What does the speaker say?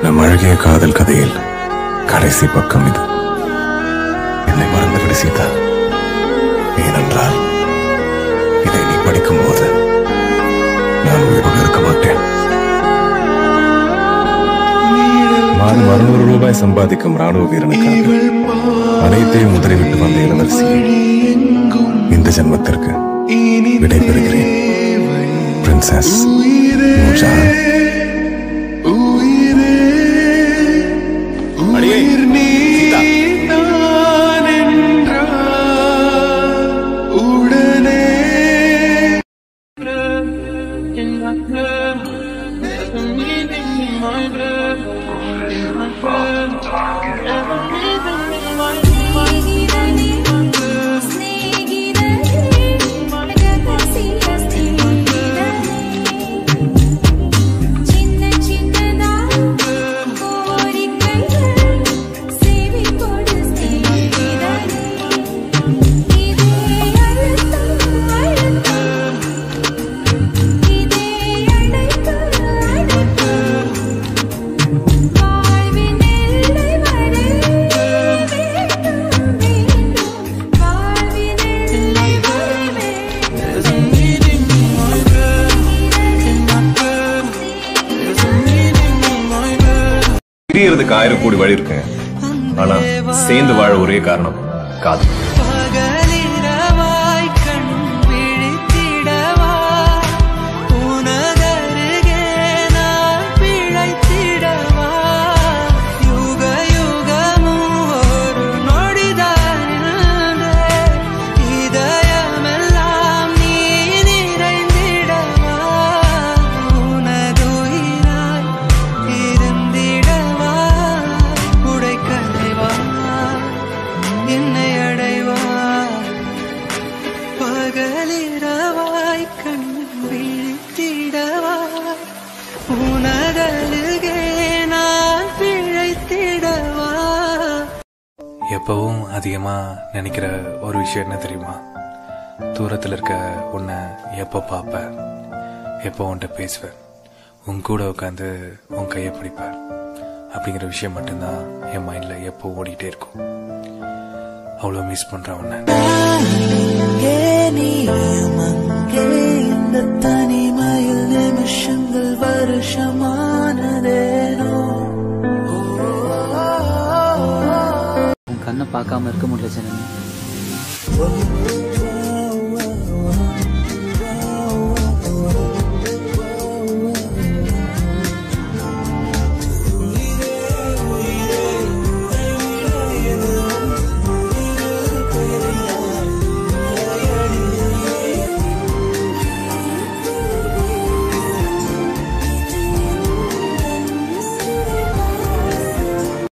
நம் அழகிய காதல் கதையில் கடைசி பக்கம் இது என்னை மறந்துவிடு சீதா ஏனென்றால் இதை நீ படிக்கும்போது நான் உயிரோடு இருக்க மாட்டேன் மாதம் அறுநூறு ரூபாய் சம்பாதிக்கும் ராணுவ வீரனுக்காக அனைத்தையும் உதறிவிட்டு வந்த இளவரசி இந்த ஜென்மத்திற்கு விடைபெறுகிறேன் பிரின்சஸ் நூர்ஜஹான் அடியே Sita in my blood. There's a meaning in my blood. In my blood. There's a meaning in my சின்ன சின்னதா கோரிக்கைகள் சேவி கொடு ஸ்நேகிதனே இதே அழுத்தம் அழுத்தம் இதே அடைப்பு அடைப்பு வாழ்வின் எல்லை வரை வேண்டும் வேண்டும் வாழ்வின் எல்லை வரை There's a meaning in my blood. In my blood. There's a meaning in my blood. பிரியறதுக்கு ஆயிரம் கோடி வழி இருக்கு ஆனா சேர்ந்து வாழ ஒரே காரணம் காதல் பகலிரவாய் கண் விழித்திடவா உனதருகே நான் பிழைத்திடவா யுக யுகமும் ஒரு நொடிதான் இருந்தேன். இதயமெல்லாம் நீ நிறைந்திடவா உனதுயிராய் இருந்திடவா உடைக்கலைவா என்னை அடைவா பகலிரவாய் கண் விழித்திடவா உனதருகே நான் பிழைத்திடவா எப்பவும் அதிகமா நினைக்கிற ஒரு விஷயம் என்ன தெரியுமா தூரத்துல இருக்க உன்னை எப்போ பார்ப்பேன் எப்போ உன்கிட்ட பேசுவேன் உன் கூட உட்காந்து உன் கையை பிடிப்பேன் அப்படிங்கிற விஷயம் மட்டும்தான் என் மைண்ட்ல எப்போ ஓடிட்டே இருக்கும் அவ்வளோ மிஸ் பண்றேன் உன்னை அங்கே நீயும் அங்கே இந்த தனிமையில் நிமிஷங்கள் வருஷமானதேனோ உன் கண்ணை பார்க்காம இருக்க முடியல ஜனனி